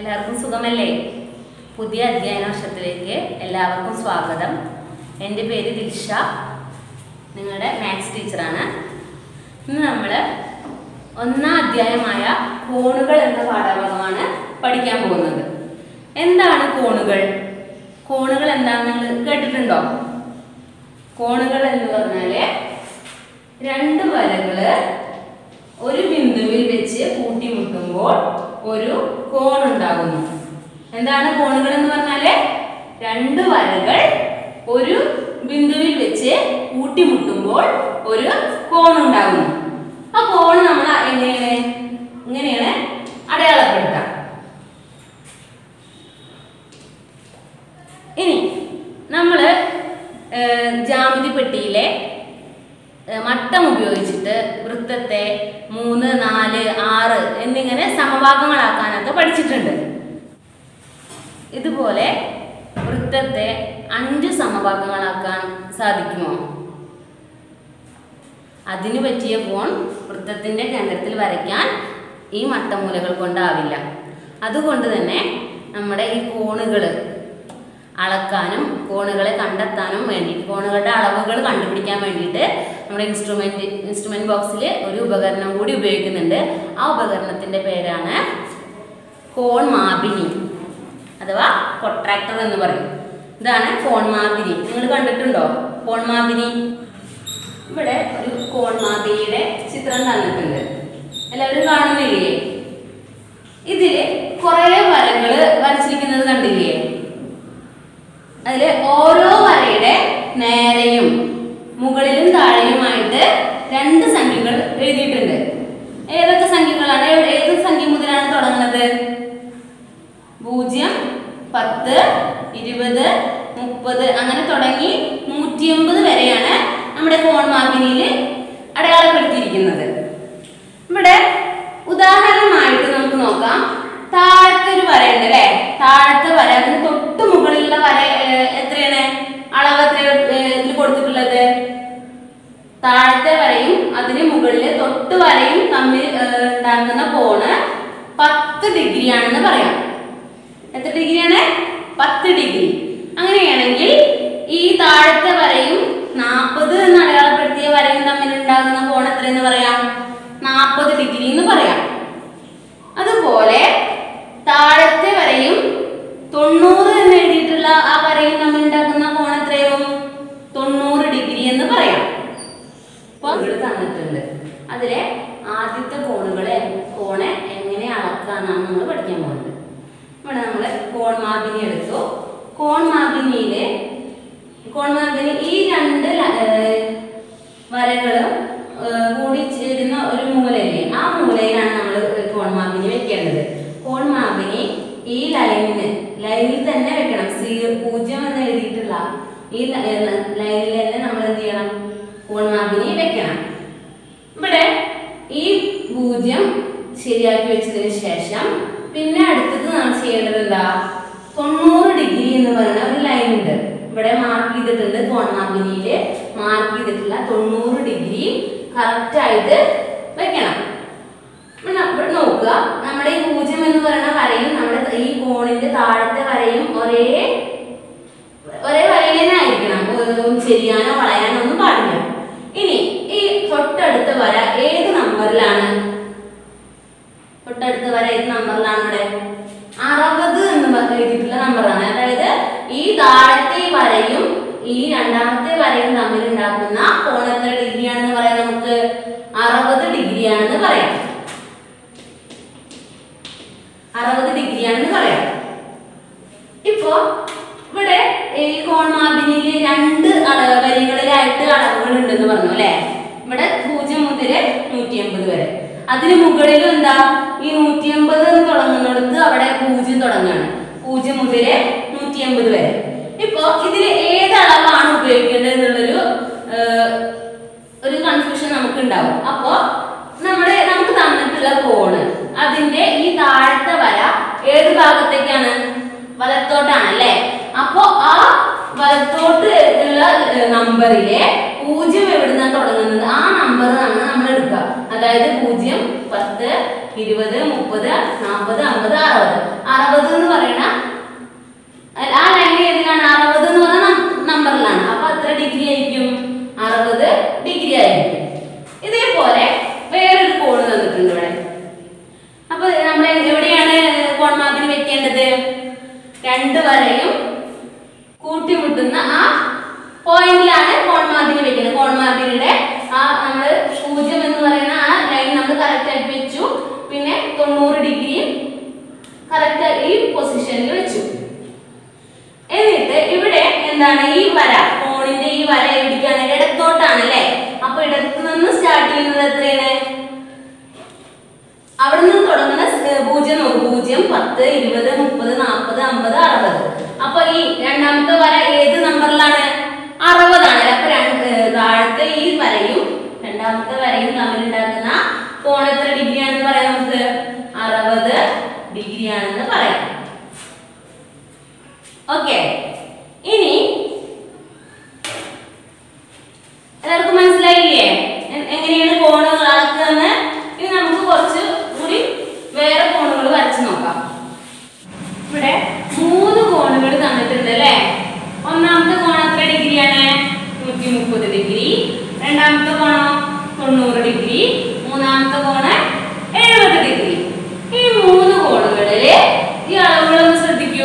എല്ലാവർക്കും സുഖമല്ലേ പുതിയ അധ്യയന വർഷത്തിലേക്ക് എല്ലാവർക്കും സ്വാഗതം എൻ്റെ പേര് ദിൽഷ നിങ്ങളുടെ മാത്സ് ടീച്ചറാണ് ഇന്ന് നമ്മൾ ഒന്നാം അധ്യായമായ കോണുകൾ എന്ന പാഠഭാഗമാണ് പഠിക്കാൻ പോകുന്നത് എന്താണ് കോണുകൾ കോണുകൾ എന്താണെന്ന് നിങ്ങൾ കേട്ടിട്ടുണ്ടോ കോണുകൾ എന്ന് പറഞ്ഞാല് രണ്ട് വരകള് ഒരു ബിന്ദുവിൽ വെച്ച് കൂട്ടിമുട്ടുമ്പോൾ ഒരു കോൺ ഉണ്ടാകുന്നു എന്താണ് കോണുകൾ എന്ന് പറഞ്ഞാല് രണ്ട് വരകൾ ഒരു ബിന്ദുവിൽ വെച്ച് കൂട്ടിമുട്ടുമ്പോൾ ഒരു കോൺ ഉണ്ടാകുന്നു ആ കോൺ നമ്മൾ എങ്ങനെയാണ് ഇങ്ങനെയാണ് അടയാളപ്പെടുത്തുക ഇനി നമ്മൾ ജാമിതി പെട്ടിയിലെ ഏഹ് മട്ടം ഉപയോഗിച്ചിട്ട് വൃത്തത്തെ മൂന്ന് നാല് ആറ് എന്നിങ്ങനെ സമഭാഗങ്ങളാക്കാനൊക്കെ പഠിച്ചിട്ടുണ്ട് ഇതുപോലെ വൃത്തത്തെ അഞ്ച് സമഭാഗങ്ങളാക്കാൻ സാധിക്കുമോ അതിനു പറ്റിയ കോൺ വൃത്തത്തിന്റെ കേന്ദ്രത്തിൽ വരയ്ക്കാൻ ഈ മട്ടമൂലകൾ കൊണ്ടാവില്ല അതുകൊണ്ട് തന്നെ നമ്മുടെ ഈ കോണുകൾ അളക്കാനും കോണുകളെ കണ്ടെത്താനും വേണ്ടിയിട്ട് കോണുകളുടെ അളവുകൾ കണ്ടുപിടിക്കാൻ വേണ്ടിയിട്ട് നമ്മുടെ ഇൻസ്ട്രുമെന്റ് ഇൻസ്ട്രുമെന്റ് ബോക്സിൽ ഒരു ഉപകരണം കൂടി ഉപയോഗിക്കുന്നുണ്ട് ആ ഉപകരണത്തിന്റെ പേരാണ് കോൺ മാപിനി അഥവാ കൊട്രാക്ടർ എന്ന് പറയും ഇതാണ് കോൺ മാപിനി നിങ്ങൾ കണ്ടിട്ടുണ്ടോ കോൺ മാപിനി ഇവിടെ ഒരു കോൺ മാപിനിയുടെ ചിത്രം തന്നിട്ടുണ്ട് എല്ലാവരും കാണുന്നില്ലേ ഇതില് കുറേ വരകള് വരച്ചിരിക്കുന്നത് കണ്ടില്ലേ അതില് ഓരോ വരയുടെ നേരെയും മുകളിലും താഴെയുമായിട്ട് രണ്ട് സംഖ്യകൾ എഴുതിയിട്ടുണ്ട് ഏതൊക്കെ സംഖ്യകളാണ് ഏ- ഏത് സംഖ്യ മുതലാണ് തുടങ്ങുന്നത് പൂജ്യം പത്ത് ഇരുപത് മുപ്പത് അങ്ങനെ തുടങ്ങി നൂറ്റി അമ്പത് വരെയാണ് നമ്മുടെ കോൺ മാപിനിയിൽ അടയാളപ്പെടുത്തിയിരിക്കുന്നത് ഇവിടെ ഉദാഹരണമായിട്ട് നമുക്ക് നോക്കാം താഴത്തെ ഒരു വരയുണ്ട് അല്ലെ താഴത്തെ വര അതിന് തൊട്ട് മുകളിലുള്ള വര ഏർ, എത്രയാണ് അളവ് എത്ര ഇതിൽ കൊടുത്തിട്ടുള്ളത് താഴത്തെ വരയും അതിന് മുകളിൽ തൊട്ട് വരയും തമ്മിൽ ഏർ, ഉണ്ടാകുന്ന കോണ് പത്ത് ഡിഗ്രി ആണെന്ന് പറയാം എത്ര ഡിഗ്രിയാണ് പത്ത് ഡിഗ്രി അങ്ങനെയാണെങ്കിൽ ഈ താഴത്തെ വരയും നാൽപ്പത് എന്ന് അടയാളപ്പെടുത്തിയ വരയും തമ്മിൽ ഉണ്ടാകുന്ന കോൺ എത്രയെന്ന് പറയാം നാൽപ്പത് ഡിഗ്രി എന്ന് പറയാം അതുപോലെ താഴത്തെ വരയും തൊണ്ണൂറ് എന്ന് എഴുതിയിട്ടുള്ള ആ വരയും തമ്മിൽ ഉണ്ടാക്കുന്ന കോൺ എത്രയും തൊണ്ണൂറ് ഡിഗ്രി എന്ന് പറയാം കോണുകൾ തന്നിട്ടുണ്ട് അതിലെ ആദ്യത്തെ കോണുകളെ കോണ് എങ്ങനെ അളക്കാന്നാണ് നമ്മൾ പഠിക്കാൻ പോകുന്നത് ഇവിടെ നമ്മൾ കോൺ മാപിനി എടുത്തു കോൺ മാപിനിയിലെ കോൺ മാപിനി ഈ രണ്ട് ല- ഏർ വരകളും ഏർ കൂടി ചേരുന്ന ഒരു മൂലയില്ലേ ആ മൂലയിലാണ് നമ്മൾ കോൺ മാപിനി വെക്കേണ്ടത് കോൺ മാപിനി ഈ ലൈനിന് ലൈനിൽ തന്നെ വെക്കണം സീറോ പൂജ്യം എന്ന് എഴുതിയിട്ടുള്ള ഈ ല- ഏർ ലൈനിൽ തന്നെ നമ്മൾ എന്ത് ചെയ്യണം കോൺ മാപിനി വെക്കണം ഇവിടെ ഈ പൂജ്യം ശരിയാക്കി വെച്ചതിന് ശേഷം പിന്നെ അടുത്തത് നമ്മൾ ചെയ്യേണ്ടത് എന്താ തൊണ്ണൂറ് ഡിഗ്രി എന്ന് പറയുന്ന ഒരു ലൈൻ ഉണ്ട് ഇവിടെ മാർക്ക് ചെയ്തിട്ടുണ്ട് കോണമാപിനിയില് മാർക്ക് ചെയ്തിട്ടുള്ള തൊണ്ണൂറ് ഡിഗ്രി കറക്റ്റ് ആയിട്ട് വെക്കണം ഇവിടെ ന- ഇവിടെ നോക്കുക നമ്മുടെ ഈ പൂജ്യം എന്ന് പറയുന്ന വരയും നമ്മുടെ ഈ കോണിന്റെ താഴത്തെ വരയും ഒരേ ഒരേ വരയിൽ തന്നെ ആയിരിക്കണം ഒ- ചെരിയാനോ വളയാനോ ഒന്നും പാടില്ല ഇനി ഈ തൊട്ടടുത്ത വര ഏത് നമ്പറിലാണ് തൊട്ടടുത്ത വര ഏത് നമ്പറിലാണ് ഇവിടെ അറുപത് എന്ന് പറഞ്ഞ് എഴുതിയിട്ടുള്ള നമ്പറാണ് അതായത് ഈ താഴത്തെ വരയും ഈ രണ്ടാമത്തെ വരയും തമ്മിൽ ഉണ്ടാക്കുന്ന കോൺ എത്ര ഡിഗ്രി ആണെന്ന് പറയാം നമുക്ക് അറുപത് ഡിഗ്രി ആണെന്ന് പറയാം അറുപത് ഡിഗ്രി ആണെന്ന് പറയാം ഇപ്പോ ഇവിടെ ഈ കോൺ മാപിനിയിൽ രണ്ട് അളവ് വരികളിലായിട്ട് അളവുകൾ ഉണ്ടെന്ന് പറഞ്ഞു അല്ലെ ഇവിടെ പൂജ്യം മുതൽ നൂറ്റി അമ്പത് വരെ അതിന് മുകളിലും എന്താ ഈ നൂറ്റി അമ്പത് എന്ന് തുടങ്ങുന്നിടത്ത് അവിടെ പൂജ്യം തുടങ്ങാണ് പൂജ്യം മുതൽ നൂറ്റി അമ്പത് വരെ ഇപ്പോ ഇതിൽ ഏത് അളവാണ് ഉപയോഗിക്കേണ്ടത് എന്നുള്ളൊരു ഏർ, ഒരു കൺഫ്യൂഷൻ നമുക്ക് ഉണ്ടാവും അപ്പോ നമ്മുടെ നമുക്ക് തന്നിട്ടുള്ള കോണ് അതിന്റെ ഈ താഴത്തെ വര ഏത് ഭാഗത്തേക്കാണ് വലത്തോട്ടാണ് അല്ലേ അപ്പോ ആ വലത്തോട്ട് ഉള്ള നമ്പറിലെ പൂജ്യം എവിടുന്നാ തുടങ്ങുന്നത് ആ നമ്പർ ആണ് നമ്മൾ എടുക്കുക അതായത് പൂജ്യം പത്ത് ഇരുപത് മുപ്പത് നാൽപ്പത് അമ്പത് അറുപത് അറുപത് എന്ന് പറയണ അല്ല, ആ ലൈൻ ഏതിലാണ് അറുപത് എന്ന് പറഞ്ഞ നമ്പറിലാണ് അപ്പൊ എത്ര ഡിഗ്രി ആയിരിക്കും അറുപത് ഡിഗ്രി ആയിരിക്കും ഇതേപോലെ വേറൊരു കോഡ് തന്നിട്ടുണ്ട് ഇവിടെ അപ്പൊ നമ്മൾ എവിടെയാണ് കോൺമാർക്കിന് വെക്കേണ്ടത് രണ്ട് വരയും കൂട്ടിമുട്ടുന്ന ആ പോയിന്റിലാണ് കോൺമാർക്കിന് വെക്കുന്നത് കോൺമാർക്കിനുടെ ആ നമ്മൾ പൂജ്യം എന്ന് പറയുന്ന ആ ലൈൻ നമ്മൾ കറക്റ്റ് ആയിട്ട് വെച്ചു പിന്നെ തൊണ്ണൂറ് ഡിഗ്രിയും കറക്റ്റ് ഈ പൊസിഷനിൽ വെച്ചു എന്നിട്ട് ഇവിടെ എന്താണ് ഈ വര കോണിന്റെ ഈ വര എവിടേക്കാണ് ഇടത്തോട്ടാണ് അല്ലേ അപ്പൊ ഇടത്ത് നിന്ന് സ്റ്റാർട്ട് ചെയ്യുന്നത് എത്രയാണ് അവിടെ നിന്ന് തുടങ്ങുന്ന സ് പൂജ്യം നോക്ക് പൂജ്യം പത്ത് ഇരുപത് മുപ്പത് നാൽപ്പത് അമ്പത് അറുപത് അപ്പൊ ഈ രണ്ടാമത്തെ വര ഏത് നമ്പറിലാണ് അറുപതാണ് അപ്പൊ രണ്ട് ഏർ താഴത്തെ ഈ വരയും രണ്ടാമത്തെ വരയും തമ്മിൽ ഉണ്ടാക്കുന്ന കോൺ എത്ര ഡിഗ്രി ആണെന്ന് പറയാം നമുക്ക് അറുപത് ഡിഗ്രി ആണെന്ന് പറയാം ഓക്കെ ഇനി എല്ലാവർക്കും മനസ്സിലായില്ലേ എ- എങ്ങനെയാണ് കോണുകൾ അളക്കുന്നത് ഇനി നമുക്ക് കുറച്ച് കൂടി വേറെ കോണുകൾ വരച്ച് നോക്കാം ഇവിടെ മൂന്ന് കോണുകൾ തന്നിട്ടുണ്ട് അല്ലേ ഒന്നാമത്തെ കോൺ എത്ര ഡിഗ്രിയാണ് നൂറ്റി മുപ്പത് ഡിഗ്രി രണ്ടാമത്തെ കോണോ തൊണ്ണൂറ് ഡിഗ്രി മൂന്നാമത്തെ കോണ് എഴുപത് ഡിഗ്രി ഈ മൂന്ന് കോണുകളില് ഈ അളവുകളൊന്ന് ശ്രദ്ധിക്കൂ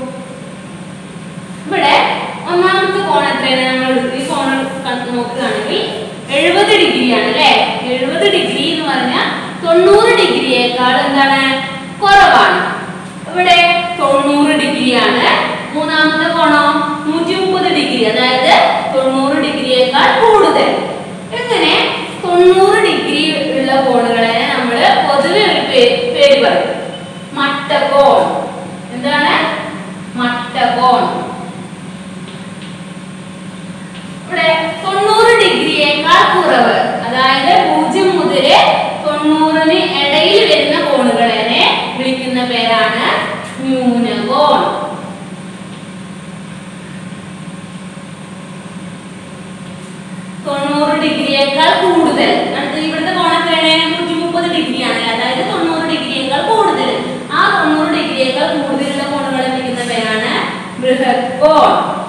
ഇവിടെ ഒന്നാമത്തെ കോൺ എത്രയാണ് നമ്മൾ എടുത്ത് ഈ കോൺ കണ്ടു നോക്കുകയാണെങ്കിൽ എഴുപത് ഡിഗ്രി ആണ് അല്ലേ എഴുപത് ഡിഗ്രി എന്ന് പറഞ്ഞാൽ തൊണ്ണൂറ് ഡിഗ്രിയേക്കാൾ എന്താണ് കുറവാണ് ഇവിടെ തൊണ്ണൂറ് ഡിഗ്രിയാണ് മൂന്നാമത്തെ കോണോ നൂറ്റി മുപ്പത് ഡിഗ്രി അതായത് തൊണ്ണൂറ് ഡിഗ്രിയേക്കാൾ കൂടുതൽ എങ്ങനെ തൊണ്ണൂറ് ഡിഗ്രി ഉള്ള കോണുകളെ നമ്മൾ പൊതുവെ ഒരു പേ- പേര് പറയും മട്ടകോൺ എന്താണ് മട്ടകോൺ ഇവിടെ തൊണ്ണൂറ് ഡിഗ്രിയേക്കാൾ കുറവ് അതായത് പൂജ്യം മുതൽ തൊണ്ണൂറിന് ഇടയിൽ വരുന്ന കോണുകളെ വിളിക്കുന്ന പേരാണ് ന്യൂനകോൺ തൊണ്ണൂറ് ഡിഗ്രിയേക്കാൾ കൂടുതൽ അടുത്ത ഇവിടുത്തെ കോൺ എത്രയാണ് നൂറ്റി മുപ്പത് ഡിഗ്രിയാണ് അതായത് തൊണ്ണൂറ് ഡിഗ്രിയേക്കാൾ കൂടുതൽ ആ തൊണ്ണൂറ് ഡിഗ്രിയേക്കാൾ കൂടുതലുള്ള കോണുകളെ വിളിക്കുന്ന പേരാണ് ബൃഹത് കോൺ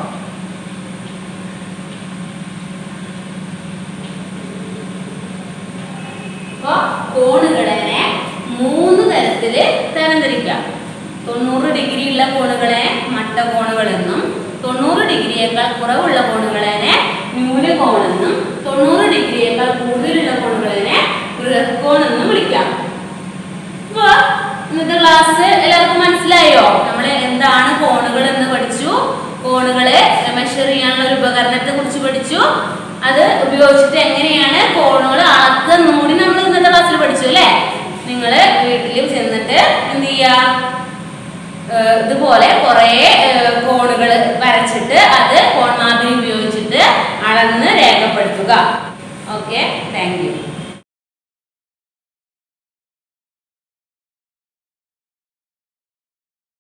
അപ്പൊ കോണുകളെ മൂന്ന് തരത്തില് തരംതിരിക്കാം തൊണ്ണൂറ് ഡിഗ്രി ഉള്ള കോണുകളെ മട്ട കോണുകളെന്നും തൊണ്ണൂറ് ഡിഗ്രിയേക്കാൾ കുറവുള്ള കോണുകളെ ന്യൂനകോണെന്നും തൊണ്ണൂറ് ഡിഗ്രിയേക്കാൾ കൂടുതലുള്ള കോണുകളെ ബൃഹത്കോൺ എന്നും വിളിക്കാം അപ്പൊ ഇന്നത്തെ ക്ലാസ് എല്ലാവർക്കും മനസ്സിലായോ നമ്മൾ എന്താണ് കോണുകൾ എന്ന് പഠിച്ചു കോണുകളെ മെഷർ ചെയ്യാനുള്ള ഒരു ഉപകരണത്തെ കുറിച്ച് പഠിച്ചു അത് ഉപയോഗിച്ചിട്ട് എങ്ങനെയാണ് കോണുകൾ അളക്കുക എന്നും കൂടി നമ്മൾ ഇന്നത്തെ ക്ലാസ്സിൽ പഠിച്ചു അല്ലേ നിങ്ങൾ വീട്ടിൽ ചെന്നിട്ട് എന്ത് ചെയ്യുക ഏഹ് ഇതുപോലെ കുറേ കോണുകൾ വരച്ചിട്ട് അത് കോൺ മാപ്പിംഗ്